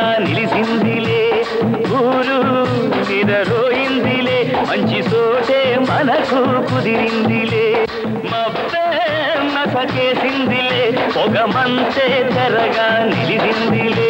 నిలిసిందిలే ఊరు నిదరోయిందిలే మంచి సోటే మనకు కుదిరిందిలే మబ్బే మసకేసిందిలే పొగమంతే తెరగా నిలిసిందిలే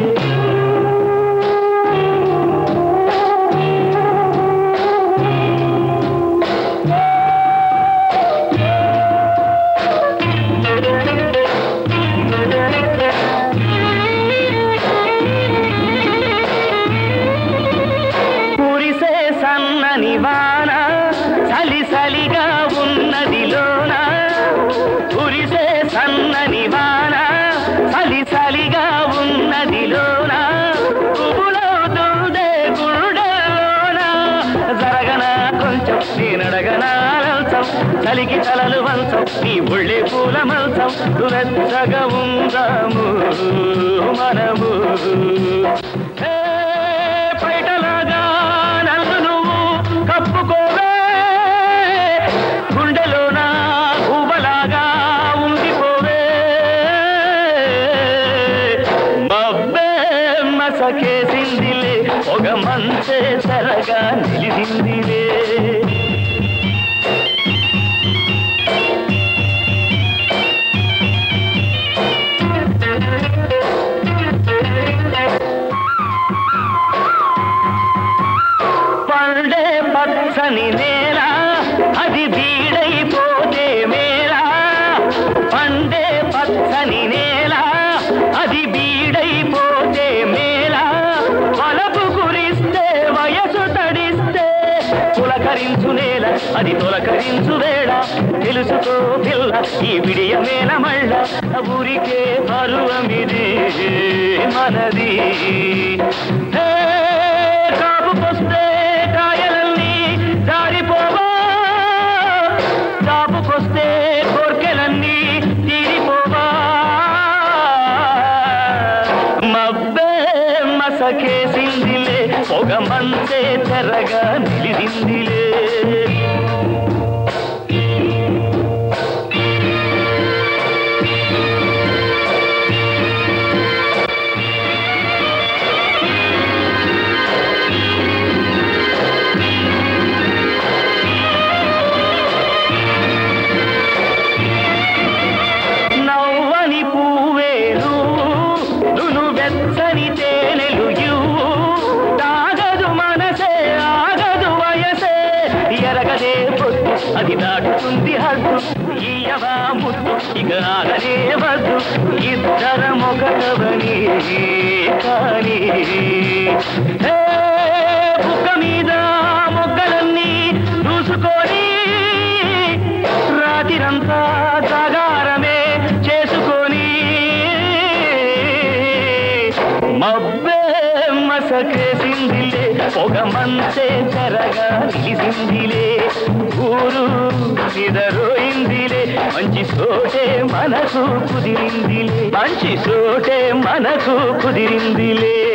కురిసే సన్నని వాన చలి చలిగా ఉన్నది లోన కురిసే సన్నని వాన చలి చలిగా ఉన్నది లోన పువ్వులవుతుందే గుండెలోన జరగన కొంచెం నేనడగనా లంచం చలికి తలలు వంచం నీ ఒళ్ళే పూల మంచం వెచ్చగా ఉందాము మనము ఏ పైటలాగా నన్ను నువ్వు కప్పుకోవే గుండెలోన గుబలాగా ఉండిపోవే మబ్బే మసకేసిందిలే ఒక మంచే సరగా నిలిసిందిలే పండే పచ్చని నేల అది బీడైపోతే మేలా పండే పచ్చని నేల అది బీడైపోతే మేలా వలపు కురిస్తే వయసు తడిస్తే పులకరించు నేల అది తొలకరించు వేళ తెలుసుకో పిల్ల ఈ విడియ మేల మళ్ళ ఊరికే పరువమిది మనది హే, కాపుకొస్తే కాయలన్నీ జారిపోవా కాపుకొస్తే కోర్కెలన్నీ తీరిపోవా మబ్బే మసకేసిందిలే పొగ మంచే తెరగా నిలిసిందిలే నవ్వని పువ్వేలు నును వెచ్చని తేనెలు ఇవ్వు తాగదు మనసే ఆగదు వయసే ఎరగదే పొద్దు అది దాటుతుంది హద్దు ఈయవా ముద్దు ఇక ఆగనే వద్దు ఇద్దరం ఒకటవని కానీ హే, బుగ్గ మీద మొగ్గలన్నీ చూసుకొని రాతిరంతా జాగారమే చేసుకొని మబ్బే మసకేసిందిలే పొగ మంచే తెరగా నిలిసిందిలే ఊరు నిదరోయిందిలే మంచి సోటే మనకు కుదిరిందిలే మంచి సోటే మనకు కుదిరిందిలే